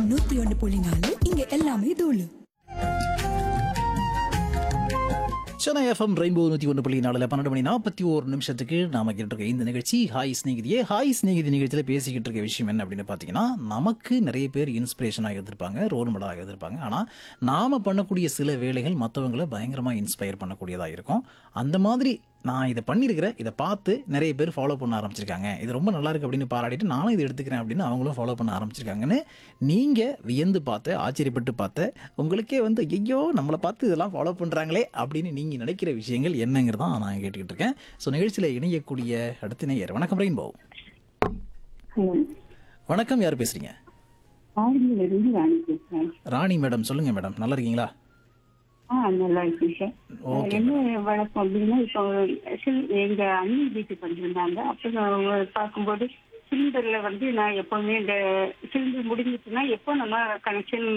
நூத்தி ஒன்று புள்ளி நாலு இங்க எல்லாமே தூளு சென்னை எஃப்எம் ரெயின்போ நூற்றி ஒன்று புள்ளி நாலில் பன்னெண்டு மணி நாற்பத்தி ஒரு நிமிஷத்துக்கு நாம கேட்டிருக்க இந்த நிகழ்ச்சி ஹாய் ஸ்நேகிதியே ஹாய் ஸ்நேகிதி நிகழ்ச்சியில் பேசிக்கிட்டு இருக்க விஷயம் என்ன அப்படின்னு பார்த்தீங்கன்னா நமக்கு நிறைய பேர் இன்ஸ்பிரேஷனாக இருந்திருப்பாங்க ரோல் மாடலாக இருந்திருப்பாங்க ஆனால் நாம் பண்ணக்கூடிய சில வேலைகள் மற்றவங்களை பயங்கரமாக இன்ஸ்பயர் பண்ணக்கூடியதாக இருக்கும் அந்த மாதிரி நான் இதை பண்ணியிருக்கிறேன் இதை பார்த்து நிறைய பேர் ஃபாலோ பண்ண ஆரம்பிச்சிருக்காங்க இது ரொம்ப நல்லா இருக்கு அப்படின்னு பாராட்டிட்டு நானும் இதை எடுத்துக்கிறேன் அப்படின்னு அவங்களும் ஃபாலோ பண்ண ஆரம்பிச்சிருக்காங்கன்னு நீங்கள் வியந்து பார்த்து ஆச்சரியப்பட்டு பார்த்து உங்களுக்கே வந்து ஐயோ நம்மளை பார்த்து இதெல்லாம் ஃபாலோ பண்ணுறாங்களே அப்படின்னு நீங்கள் நினைக்கிற விஷயங்கள் என்னங்கிறதான் நான் கேட்டுக்கிட்டு இருக்கேன் ஸோ நிகழ்ச்சியில் இணையக்கூடிய அடுத்த நேயர் வணக்கம் ரெயின்போ ஹலோ வணக்கம் யார் பேசுறீங்க ஆர்மியில இருந்து ராணி பேசுறேன் ராணி மேடம் சொல்லுங்க மேடம் நல்லா இருக்கீங்களா ஆ நல்லா இருக்கேன் சார் Okay, என்ன வழக்கம் அப்படின்னா இப்போ சில்- எங்க அண்ணி வீட்டுக்கு வந்திருந்தாங்க அப்போ நான் பார்க்கும்போது சிலிண்டர்ல வந்து நான் எப்பவுமே இந்த சிலிண்டர் முடிஞ்சிச்சுன்னா எப்போ நம்ம கனெக்ஷன்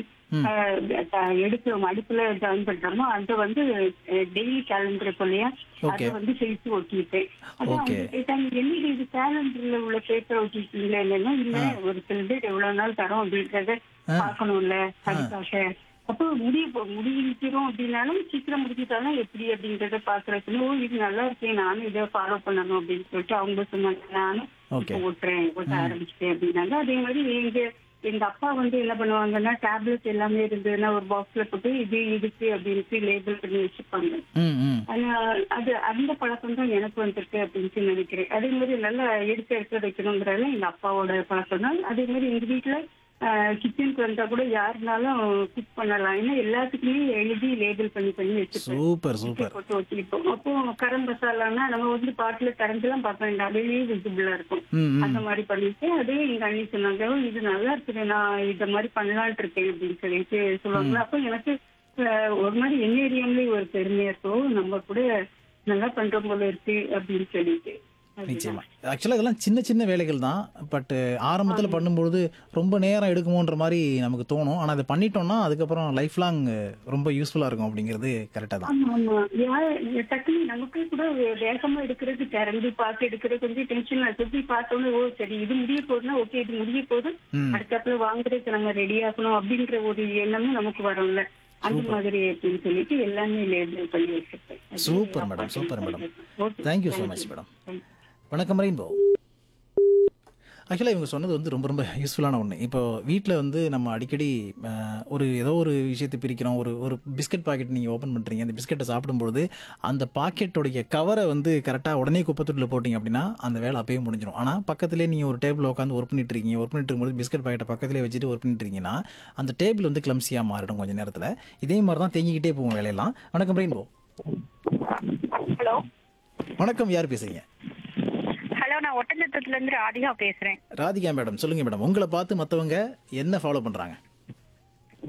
எடுக்கிறோம் அடுப்புல ஜாயின் பண்றோமோ அதை வந்து டெய்லி கேலண்டர் இல்லையா அதை Okay. வந்து செலுத்தி ஒட்டிட்டேன் அதான் Okay. அவங்க கேட்டாங்க என்னடி இது கேலண்டர்ல உள்ள பேப்பர் ஒட்டிருக்கீங்களா இல்லைன்னா இல்ல ஒரு சிலிண்டர் எவ்வளவு நாள் தரோம் அப்படின்றத பார்க்கணும்ல அதுக்காக அப்போ முடிய முடிக்கிறோம் அப்படின்னாலும் சீக்கிரம் முடிச்சிட்டாலும் எப்படி அப்படின்றத பாக்குறதுக்கு ஓ இது நல்லா இருக்கே நானும் இதை ஃபாலோ பண்ணணும் அப்படின்னு சொல்லிட்டு அவங்க சொன்னாங்க நானும் Okay. இப்போ ஓட்டுறேன் ஓட்ட ஆரம்பிச்சிட்டேன் அப்படின்னாங்க அதே மாதிரி எங்க எங்க அப்பா வந்து என்ன பண்ணுவாங்கன்னா டேப்லெட் எல்லாமே இருந்ததுன்னா ஒரு பாக்ஸ்ல போட்டு இது இதுக்கு அப்படின்ட்டு லேபிள் பண்ணி வச்சுப்பாங்க ம் ம் ஆனா அது அந்த பழக்கம் தான் எனக்கு வந்திருக்கு அப்படின்னு நினைக்கிறேன் அதே மாதிரி நல்லா எடுத்து எடுத்து வைக்கணுங்கிறதுல எங்க அப்பாவோட பழக்கம் தான் அதே மாதிரி எங்க வீட்டுல கிச்சனுக்கு வந்தா கூட யாருனாலும் குக் பண்ணலாம் ஏன்னா எல்லாத்துக்குமே எழுதி லேபிள் பண்ணி பண்ணி வச்சுப்பேன் சூப்பர் சூப்பர் போட்டு வச்சிருப்போம் அப்போ கரம் மசாலான்னா நம்ம வந்து பாட்டுல திறந்துலாம் பார்க்க வேண்டாம் அப்படியே விசிபிளா இருக்கும் ம் ம் அந்த மாதிரி பண்ணிட்டு அதே எங்க அண்ணி சொன்னாங்க "ஓ, இது நல்லா இருக்குது நான் இத மாதிரி பண்ணலான்ட்டு இருக்கேன் அப்படின்னு சொல்லிட்டு சொல்லுவாங்க அப்போ எனக்கு அஹ், ஒரு மாதிரி என்ன ஏரியாமலே ஒரு பெருமையா இருக்கும் நம்ம கூட நல்லா பண்றோம் போல இருக்கு அப்படின்னு சொல்லிட்டு அதுதான். நிச்சயமா ஆக்சுவலாக இதெல்லாம் சின்ன சின்ன வேலைகள் தான் பட் ஆரம்பத்தில் பண்ணும்பொழுது ரொம்ப நேரம் எடுக்குமோன்ற மாதிரி நமக்கு தோணும் ஆனால் அதை பண்ணிட்டோம்னா அதுக்கப்புறம் லைஃப் லாங் ரொம்ப யூஸ்ஃபுல்லாக இருக்கும் அப்படிங்கிறது கரெக்டாக தான் ஆமா ஆமா யார் டக்குனு நமக்கு கூட வே- வேகமா எடுக்கிறது திறந்து பார்த்து எடுக்கிறது கொஞ்சம் டென்ஷன் சுத்தி பார்த்தோன்னே ஓ சரி இது முடிய போகுதுன்னா ஓகே இது முடிய போகுது ம். அடுத்தாப்புல வாங்குறதுக்கு நம்ம ரெடி ஆகணும் அப்படின்ற ஒரு எண்ணமும் நமக்கு வரும்ல அந்த மாதிரி அப்படின்னு சொல்லிட்டு எல்லாமே லேபிள் பண்ணி வச்சிருப்பேன் அது சூப்பர் அப்பா madam super madam Okay. Thank you so Thank much you. Madam Thank you. வணக்கம் ரெயின்போ ஆக்சுவலாக இவங்க சொன்னது வந்து ரொம்ப ரொம்ப யூஸ்ஃபுல்லான ஒன்று இப்போ வீட்டில் வந்து நம்ம அடிக்கடி அஹ், ஒரு ஏதோ ஒரு விஷயத்தை பிரிக்கிறோம் ஒரு ஒரு பிஸ்கட் பாக்கெட் நீங்கள் ஓப்பன் பண்ணுறீங்க அந்த பிஸ்கெட்டை சாப்பிடும்போது அந்த பாக்கெட்டோடைய கவரை வந்து கரெக்டாக உடனே குப்பத்தொட்டில் போட்டிங்க அப்படின்னா அந்த வேலை அப்பயே முடிஞ்சிடும் ஆனால் பக்கத்துலேயே நீங்கள் ஒரு டேபிள் உட்காந்து ஒர்க் பண்ணிட்டு இருக்கீங்க ஒர்க் பண்ணிட்டு இருக்கும்போது பிஸ்கட் பாக்கெட்டை பக்கத்துலேயே வச்சுட்டு ஒர்க் பண்ணிட்டு இருக்கீங்கன்னா அந்த டேபிள் வந்து கிளம்சியாக மாறிடும் கொஞ்சம் நேரத்தில் இதே மாதிரி தான் தேங்கிக்கிட்டே போகும் வேலையெல்லாம் வணக்கம் ரெயின்போ ஹலோ வணக்கம் யார் பேசுறீங்க ஹலோ நான் ஒட்டஞ்சத்திரத்துல இருந்து ராதிகா பேசுறேன் ராதிகா மேடம் சொல்லுங்க மேடம் உங்களை பார்த்து மற்றவங்க என்ன ஃபாலோ பண்ணுறாங்க